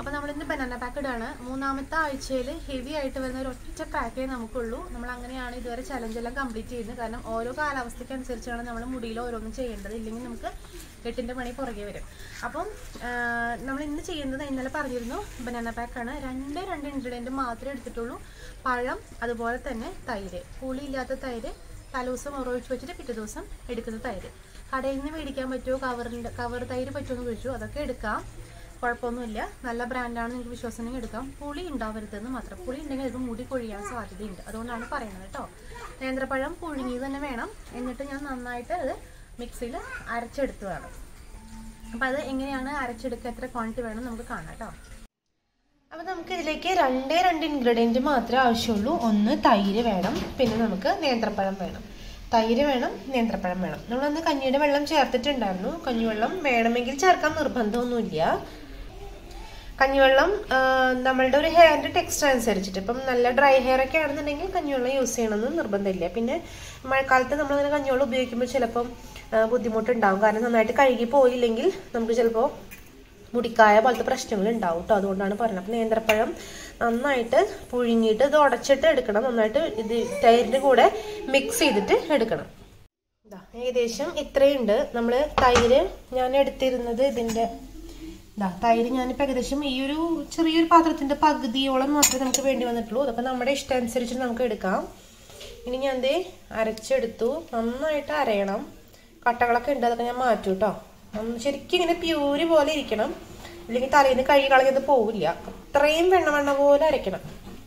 അപ്പോൾ നമ്മളിന്ന് banana pack ഇടാണ് മൂന്നാമത്തെ ആഴ്ചയിൽ ഹെവി ആയിട്ട് വരുന്ന ഒരു ഒറ്റ പാക്കേ നമുക്കുള്ളൂ നമ്മൾ അങ്ങനെയാണ് ഇതുവരെ ചലഞ്ച് എല്ലാം കംപ്ലീറ്റ് ചെയ്യുന്നത് കാരണം ഓരോ കാലാവസ്ഥയ്ക്ക് അനുസരിച്ചാണ് നമ്മൾ മുടിയിൽ ഓരോന്നും ചെയ്യേണ്ടത് ഇല്ലെങ്കിൽ നമുക്ക് കെട്ടിൻ്റെ പണി പുറകെ വരും അപ്പം നമ്മൾ ഇന്ന് ചെയ്യുന്നത് ഇന്നലെ പറഞ്ഞിരുന്നു ബനാന പാക്കാണ് രണ്ട് രണ്ട് ഇൻഗ്രീഡിയൻറ്റ് മാത്രമേ എടുത്തിട്ടുള്ളൂ പഴം അതുപോലെ തന്നെ തൈര് പുളിയില്ലാത്ത തൈര് തലേദിവസം ഉറവിച്ച് വെച്ചിട്ട് പിറ്റേ ദിവസം എടുക്കുന്ന തൈര് കടയിൽ നിന്ന് മേടിക്കാൻ പറ്റുമോ കവറിൻ്റെ കവർ തൈര് പറ്റുമോ എന്ന് ചോദിച്ചു അതൊക്കെ എടുക്കാം കുഴപ്പമൊന്നുമില്ല നല്ല ബ്രാൻഡാണ് നിങ്ങൾക്ക് വിശ്വാസം ഉണ്ടെങ്കിൽ എടുക്കാം പുളി ഉണ്ടാവരുതെന്ന് മാത്രം പുളി ഉണ്ടെങ്കിൽ അത് മുടി കൊഴിയാൻ സാധ്യതയുണ്ട് അതുകൊണ്ടാണ് പറയുന്നത് കേട്ടോ നേന്ത്രപ്പഴം പുഴുങ്ങിയത് തന്നെ വേണം എന്നിട്ട് ഞാൻ നന്നായിട്ട് അത് മിക്സിയിൽ അരച്ചെടുത്ത് വേണം അപ്പം അത് എങ്ങനെയാണ് അരച്ചെടുക്കുക എത്ര ക്വാണ്ടിറ്റി വേണം നമുക്ക് കാണാം കേട്ടോ അപ്പോൾ നമുക്ക് ഇതിലേക്ക് രണ്ടേ രണ്ട് ഇൻഗ്രീഡിയൻറ്റ് മാത്രമേ ആവശ്യമുള്ളൂ ഒന്ന് തൈര് വേണം പിന്നെ നമുക്ക് നേന്ത്രപ്പഴം വേണം തൈര് വേണം നേന്ത്രപ്പഴം വേണം നമ്മളന്ന് കഞ്ഞിയുടെ വെള്ളം ചേർത്തിട്ടുണ്ടായിരുന്നു കഞ്ഞിവെള്ളം വേണമെങ്കിൽ ചേർക്കാൻ നിർബന്ധമൊന്നുമില്ല കഞ്ഞിവെള്ളം ആ, നമ്മളുടെ ഒരു ഹെയറിൻ്റെ ടെക്സ്ചർ അനുസരിച്ചിട്ട് ഇപ്പം നല്ല ഡ്രൈ ഹെയർ ഒക്കെ ആണെന്നുണ്ടെങ്കിൽ കഞ്ഞിവെള്ളം യൂസ് ചെയ്യണമെന്ന് നിർബന്ധമില്ല പിന്നെ മഴക്കാലത്ത് നമ്മളങ്ങനെ കഞ്ഞിവെള്ളം ഉപയോഗിക്കുമ്പോൾ ചിലപ്പം ആ, ബുദ്ധിമുട്ടുണ്ടാവും കാരണം നന്നായിട്ട് കഴുകി പോയില്ലെങ്കിൽ നമുക്ക് ചിലപ്പോൾ മുടിക്കായ പോലത്തെ പ്രശ്നങ്ങൾ ഉണ്ടാവും കേട്ടോ അതുകൊണ്ടാണ് പറയുന്നത് അപ്പം നേന്ത്രപ്പഴം നന്നായിട്ട് പുഴുങ്ങിയിട്ട് ഇത് ഉടച്ചിട്ട് എടുക്കണം നന്നായിട്ട് ഇത് തൈരിൻ്റെ കൂടെ മിക്സ് ചെയ്തിട്ട് എടുക്കണം ഇതാ ഏകദേശം ഇത്രയുണ്ട് നമ്മൾ തൈര് ഞാൻ എടുത്തിരുന്നത് ഇതിൻ്റെ ഇതാ തൈര് ഞാനിപ്പോൾ ഏകദേശം ഈ ഒരു ചെറിയൊരു പാത്രത്തിൻ്റെ പകുതിയോളം മാത്രമേ നമുക്ക് വേണ്ടി വന്നിട്ടുള്ളൂ അതൊക്കെ നമ്മുടെ ഇഷ്ടം അനുസരിച്ച് നമുക്ക് എടുക്കാം ഇനി ഞാൻ ദേ അരച്ചെടുത്തു നന്നായിട്ട് അരയണം കട്ടകളൊക്കെ ഉണ്ട് അതൊക്കെ ഞാൻ മാറ്റും കേട്ടോ ഒന്ന് ശരിക്കും ഇങ്ങനെ പ്യൂരി പോലെ ഇരിക്കണം ഇല്ലെങ്കിൽ തലേന്ന് കഴുകി കളഞ്ഞത് പോവില്ല അത്രയും വെണ്ണ വെണ്ണ പോലെ അരയ്ക്കണം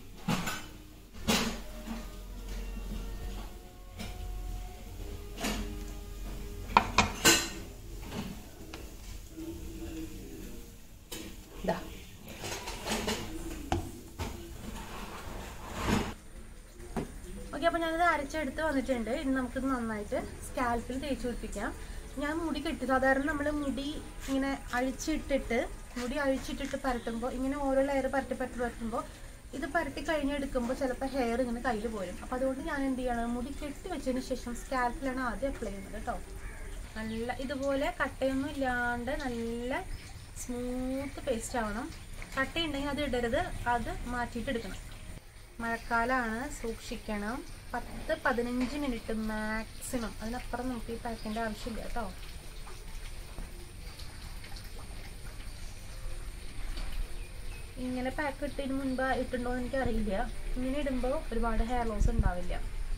ഇതാ ഓക്കെ അപ്പോൾ ഞാനിത് അരച്ചെടുത്ത് വന്നിട്ടുണ്ട് ഇനി നമുക്കിത് നന്നായിട്ട് സ്കാൽപ്പിൽ തേച്ച് പിടിപ്പിക്കാം ഞാൻ മുടി കെട്ടി സാധാരണ നമ്മൾ മുടി ഇങ്ങനെ അഴിച്ചിട്ടിട്ട് മുടി അഴിച്ചിട്ടിട്ട് പരട്ടുമ്പോൾ ഇങ്ങനെ ഓരോ ലെയർ പരട്ടി പരട്ടി പരട്ടുമ്പോൾ ഇത് പരട്ടി കഴിഞ്ഞെടുക്കുമ്പോൾ ചിലപ്പോൾ ഹെയർ ഇങ്ങനെ കയ്യിൽ പോരും അപ്പോൾ അതുകൊണ്ട് ഞാൻ എന്ത് ചെയ്യണം മുടി കെട്ടി വെച്ചതിന് ശേഷം സ്കാൽപ്പിലാണ് ആദ്യം അപ്ലൈ ചെയ്യുന്നത് കേട്ടോ നല്ല ഇതുപോലെ കട്ടയൊന്നും ഇല്ലാണ്ട് നല്ല സ്മൂത്ത് പേസ്റ്റ് ആവണം കട്ടയുണ്ടെങ്കിൽ അത് ഇടരുത് അത് മാറ്റിയിട്ട് എടുക്കണം മഴക്കാലമാണ് സൂക്ഷിക്കണം പത്ത് പതിനഞ്ച് മിനിറ്റ് മാക്സിമം അതിനപ്പുറം നമുക്ക് ഈ പാക്കിൻ്റെ ആവശ്യമില്ല കേട്ടോ ഇങ്ങനെ പാക്ക് ഇട്ടതിന് മുൻപ് ഇട്ടുണ്ടോ എന്ന് എനിക്കറിയില്ല ഇങ്ങനെ ഇടുമ്പോൾ ഒരുപാട് ഹെയർ ലോസ് ഉണ്ടാവില്ല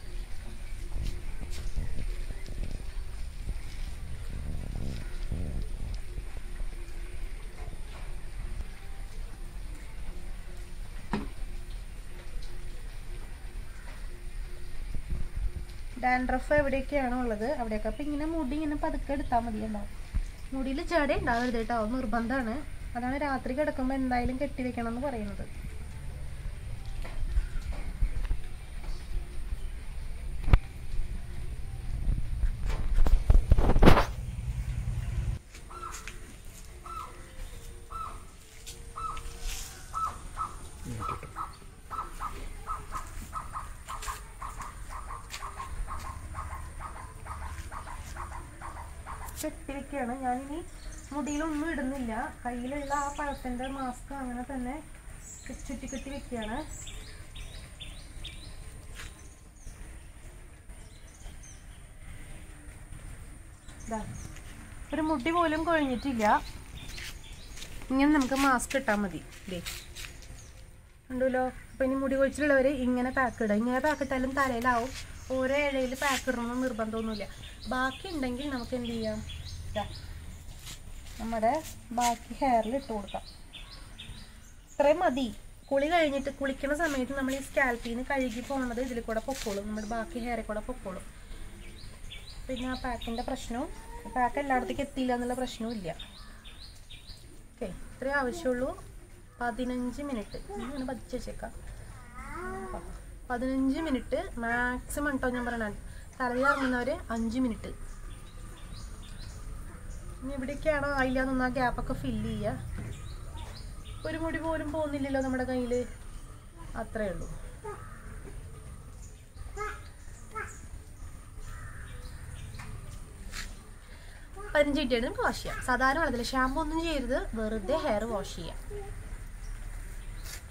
ഡാൻഡ്രഫ് എവിടെയൊക്കെയാണോ ഉള്ളത് അവിടെയൊക്കെ അപ്പം ഇങ്ങനെ മുടി ഇങ്ങനെ പതുക്കെ എടുത്താൽ മതി ഉണ്ടാവും മുടിയിൽ ജട ഉണ്ടാവരുത് കേട്ടോ അത് നിർബന്ധമാണ് അതാണ് രാത്രി കിടക്കുമ്പോൾ എന്തായാലും കെട്ടി വെക്കണം എന്ന് പറയുന്നത് കെട്ടി വെക്കുകയാണ് ഞാനിനി മുടിയിലൊന്നും ഇടുന്നില്ല കയ്യിലുള്ള ആ പഴത്തിൻ്റെ മാസ്ക് അങ്ങനെ തന്നെ ചുറ്റി കെട്ടി വെക്കുകയാണ് ദാ, ഒരു മുടി പോലും കൊഴിഞ്ഞിട്ടില്ല ഇങ്ങനെ നമുക്ക് മാസ്ക് ഇട്ടാൽ മതി ദേ ഉണ്ടല്ലോ അപ്പം ഇനി മുടി കൊഴിച്ചിലുള്ളവർ ഇങ്ങനെ പാക്ക് ഇടുക ഇങ്ങനെ പാക്ക് ഇട്ടാലും തലയിലാവും ഓരോ ഇഴയിൽ പാക്ക് ഇടണമെന്ന് നിർബന്ധമൊന്നുമില്ല ബാക്കി ഉണ്ടെങ്കിൽ നമുക്ക് എന്ത് ചെയ്യാം ദാ, നമ്മുടെ ബാക്കി ഹെയറിൽ ഇട്ട് കൊടുക്കാം ഇത്രയും മതി കുളി കഴിഞ്ഞിട്ട് കുളിക്കുന്ന സമയത്ത് നമ്മൾ ഈ സ്കാൽപ്പിൽ നിന്ന് കഴുകി പോകുന്നത് ഇതിൽ കൂടെ പൊക്കോളും നമ്മുടെ ബാക്കി ഹെയറിൽ കൂടെ പൊക്കോളും പിന്നെ ആ പാക്കിൻ്റെ പ്രശ്നവും പാക്ക് എല്ലായിടത്തേക്ക് എത്തിയില്ല എന്നുള്ള പ്രശ്നവും ഇല്ല ഓക്കെ ഇത്രയും ആവശ്യമുള്ളൂ പതിനഞ്ച് മിനിറ്റ് ഇങ്ങനെ പതിച്ച് വെച്ചേക്കാം പതിനഞ്ച് മിനിറ്റ് മാക്സിമം കേട്ടോ ഞാൻ പറയണത് തലയിൽ ഇറങ്ങുന്നവർ അഞ്ച് മിനിറ്റ് ഇനി എവിടേക്കാണോ ആയില്ല എന്നൊന്ന് ആ ഗ്യാപ്പൊക്കെ ഫില്ല് ചെയ്യുക ഒരു മുടി പോലും പോകുന്നില്ലല്ലോ നമ്മുടെ കയ്യിൽ അത്രേ ഉള്ളൂ പതിനഞ്ച് മിനിറ്റ് നമുക്ക് വാഷ് ചെയ്യാം സാധാരണ വെള്ളത്തിൽ ഷാമ്പു ഒന്നും ചെയ്യരുത് വെറുതെ ഹെയർ വാഷ് ചെയ്യാം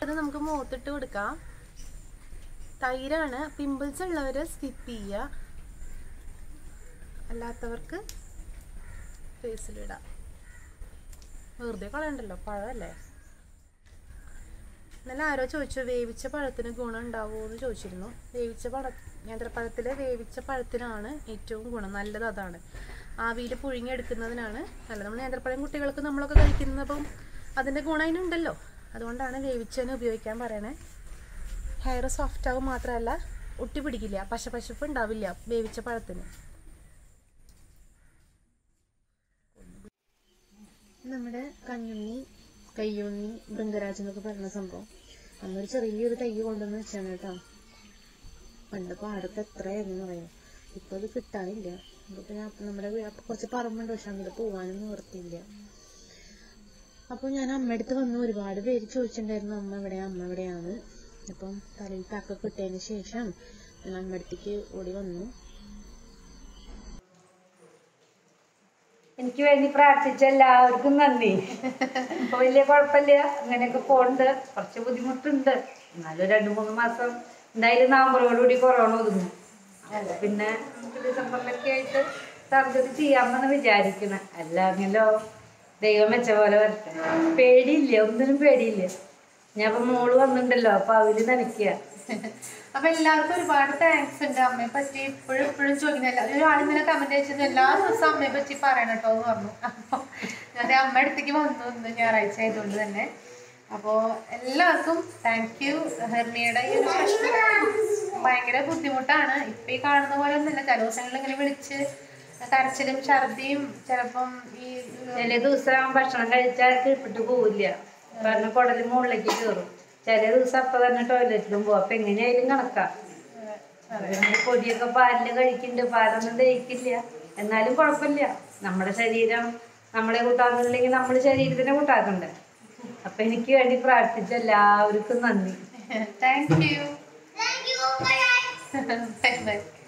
അത് നമുക്ക് മുഖത്തിട്ട് കൊടുക്കാം തൈരാണ് പിമ്പിൾസ് ഉള്ളവർ സ്കിപ്പ് ചെയ്യുക അല്ലാത്തവർക്ക് ഫേസിലിടാം വെറുതെ കളയണ്ടല്ലോ പഴമല്ലേ ഇന്നലെ ആരോ ചോദിച്ചു വേവിച്ച പഴത്തിന് ഗുണം ഉണ്ടാവുമോ എന്ന് ചോദിച്ചിരുന്നു വേവിച്ച പഴ നേന്ത്രപ്പഴത്തിലെ വേവിച്ച പഴത്തിനാണ് ഏറ്റവും ഗുണം നല്ലത് അതാണ് ആവിയിൽ പുഴുങ്ങിയെടുക്കുന്നതിനാണ് നല്ലത് നമ്മൾ നേന്ത്രപ്പഴം കുട്ടികൾക്ക് നമ്മളൊക്കെ കഴിക്കുന്നപ്പം അതിൻ്റെ ഗുണം അതിനുണ്ടല്ലോ അതുകൊണ്ടാണ് വേവിച്ചതിന് ഉപയോഗിക്കാൻ പറയണേ ഹെയർ സോഫ്റ്റ് ആവും മാത്രമല്ല ഒട്ടി പിടിക്കില്ല പശ പശപ്പ് ഉണ്ടാവില്ല വേവിച്ച പഴത്തിന് നമ്മുടെ കഞ്ഞുണ്ണി കയ്യുണ്ണി ബൃങ്കരാജ് എന്നൊക്കെ പറയുന്ന സംഭവം അന്നൊരു ചെറിയൊരു തൈ കൊണ്ടുവന്ന് വെച്ചാണ് കേട്ടോ പണ്ട് പാടത്ത് എത്രയായിരുന്നു പറയാം ഇപ്പൊ അത് കിട്ടാനില്ല ഇപ്പൊ ഞാൻ നമ്മുടെ വീ- കുറച്ച് പറമ്പുണ്ട് പക്ഷെ അങ്ങോട്ട് പോകാനും നിവർത്തിയില്ല അപ്പൊ ഞാൻ അമ്മയടുത്ത് വന്ന് ഒരുപാട് പേര് ചോദിച്ചിട്ടുണ്ടായിരുന്നു അമ്മ എവിടെയാ അമ്മ എവിടെയാണ് അപ്പം തലയിൽ പാക്കൊക്കെ ഇട്ടതിന് ശേഷം ഞാൻ അമ്മയടുത്തേക്ക് ഓടി വന്നു എനിക്ക് വേണ്ടി പ്രാർത്ഥിച്ച എല്ലാവർക്കും നന്ദി ഇപ്പൊ വലിയ കുഴപ്പമില്ല അങ്ങനെയൊക്കെ പോണ്ട് കുറച്ച് ബുദ്ധിമുട്ടുണ്ട് എന്നാലും രണ്ടു മൂന്ന് മാസം എന്തായാലും നവംബറോടുകൂടി കൊറോണ ഒതുങ്ങും അല്ല പിന്നെ നമുക്ക് ഡിസംബറിലൊക്കെ ആയിട്ട് സർജറി ചെയ്യാമെന്ന് വിചാരിക്കണ അല്ലാമെങ്കിലോ ദൈവം വെച്ച പോലെ വരട്ടെ പേടിയില്ല ഒന്നിനും പേടിയില്ല ഞാൻ ഇപ്പൊ മോള് വന്നിട്ടുണ്ടല്ലോ അപ്പൊ അവര് നനയ്ക്കുക അപ്പൊ എല്ലാവർക്കും ഒരുപാട് താങ്ക്സ് ഉണ്ട് അമ്മയെ പറ്റി ഇപ്പോഴും ഇപ്പോഴും ചോദിക്കുന്നില്ല ഒരാളിങ്ങനെ കമന്റ് അയച്ചത് എല്ലാ ദിവസവും അമ്മയെ പറ്റി പറയണം കേട്ടോ എന്ന് പറഞ്ഞു അപ്പൊ ഞാൻ അമ്മ അടുത്തേക്ക് വന്നു ഇന്ന് ഞായറാഴ്ച ആയതുകൊണ്ട് തന്നെ അപ്പോ എല്ലാവർക്കും താങ്ക് യു ഹെർണിയുടെ ഈ ഒരു പ്രശ്നം ഭയങ്കര ബുദ്ധിമുട്ടാണ് ഇപ്പൊ ഈ കാണുന്ന പോലെ ഒന്നുമില്ല ചില ദിവസങ്ങളിൽ ഇങ്ങനെ വിളിച്ച് കരച്ചിലും ഛർദിയും ചിലപ്പം ഈ ചില ദിവസം ഭക്ഷണം കഴിച്ചാൽ കീഴ്പിട്ട് പോവില്ല കാരണം കുടല് മുകളിലേക്ക് കയറും ചില ദിവസം അപ്പൊ തന്നെ ടോയ്ലറ്റിലും പോകും അപ്പൊ എങ്ങനെയായാലും കണക്കാം നമ്മള് പൊടിയൊക്കെ പാലില് കഴിക്കുന്നുണ്ട് പാലൊന്നും ദഹിക്കില്ല എന്നാലും കുഴപ്പമില്ല നമ്മുടെ ശരീരം നമ്മളെ കൂട്ടാക്കുന്നില്ലെങ്കിൽ നമ്മുടെ ശരീരത്തിനെ കൂട്ടാക്കണ്ടേ അപ്പൊ എനിക്ക് വേണ്ടി പ്രാർത്ഥിച്ച എല്ലാവർക്കും നന്ദി താങ്ക് യു ബൈ ബൈ